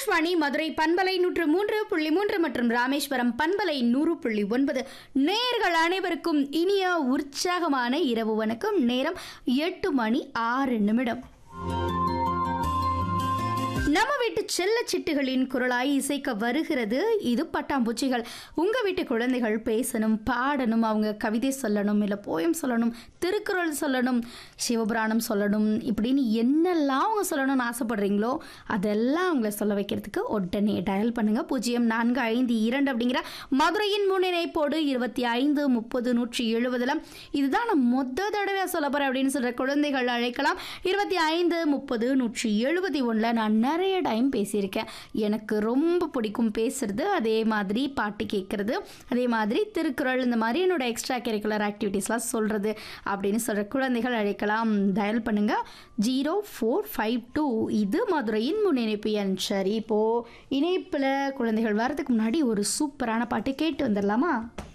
ஆகாஷ்வாணி மதுரை பண்பலை நூற்று மூன்று புள்ளி மூன்று மற்றும் ராமேஸ்வரம் பண்பலை நூறு புள்ளி ஒன்பது நேர்கள் அனைவருக்கும் இனிய உற்சாகமான இரவு வணக்கம் நேரம் எட்டு மணி ஆறு நிமிடம் நம்ம வீட்டு செல்ல சிட்டுகளின் குரலாய் இசைக்க வருகிறது இது பட்டாம்பூச்சிகள் உங்க வீட்டு குழந்தைகள் பேசணும் பாடணும் அவங்க கவிதை சொல்லணும் இல்லை போயம் சொல்லணும் திருக்குறள் சொல்லணும் சிவபுராணம் சொல்லணும் இப்படின்னு என்னெல்லாம் அவங்க சொல்லணும்னு ஆசைப்படுறீங்களோ அதெல்லாம் அவங்கள சொல்ல வைக்கிறதுக்கு உடனே டயல் பண்ணுங்க பூஜ்ஜியம் நான்கு ஐந்து இரண்டு அப்படிங்கிற மதுரையின் முன்னிணைப்போடு இருபத்தி ஐந்து முப்பது நூற்றி எழுபதுல இதுதான் நான் மொத்த தடவை சொல்ல போறேன் அப்படின்னு சொல்ற குழந்தைகள் அழைக்கலாம் இருபத்தி ஐந்து முப்பது நூற்றி எழுபத்தி ஒன்றில் நான் நிறைய டைம் பேசியிருக்கேன் எனக்கு ரொம்ப பிடிக்கும் பேசுறது அதே மாதிரி பாட்டு கேட்குறது அதே மாதிரி திருக்குறள் இந்த மாதிரி என்னோட எக்ஸ்ட்ரா கரிக்குலர் ஆக்டிவிட்டீஸ்லாம் சொல்கிறது அப்படின்னு சொல்கிற குழந்தைகள் அழைக்கலாம் டயல் பண்ணுங்க ஜீரோ ஃபோர் ஃபைவ் டூ இது மதுரையின் முன்னிணைப்பு எண் சரி இப்போது இணைப்பில் குழந்தைகள் வரதுக்கு முன்னாடி ஒரு சூப்பரான பாட்டு கேட்டு வந்துடலாமா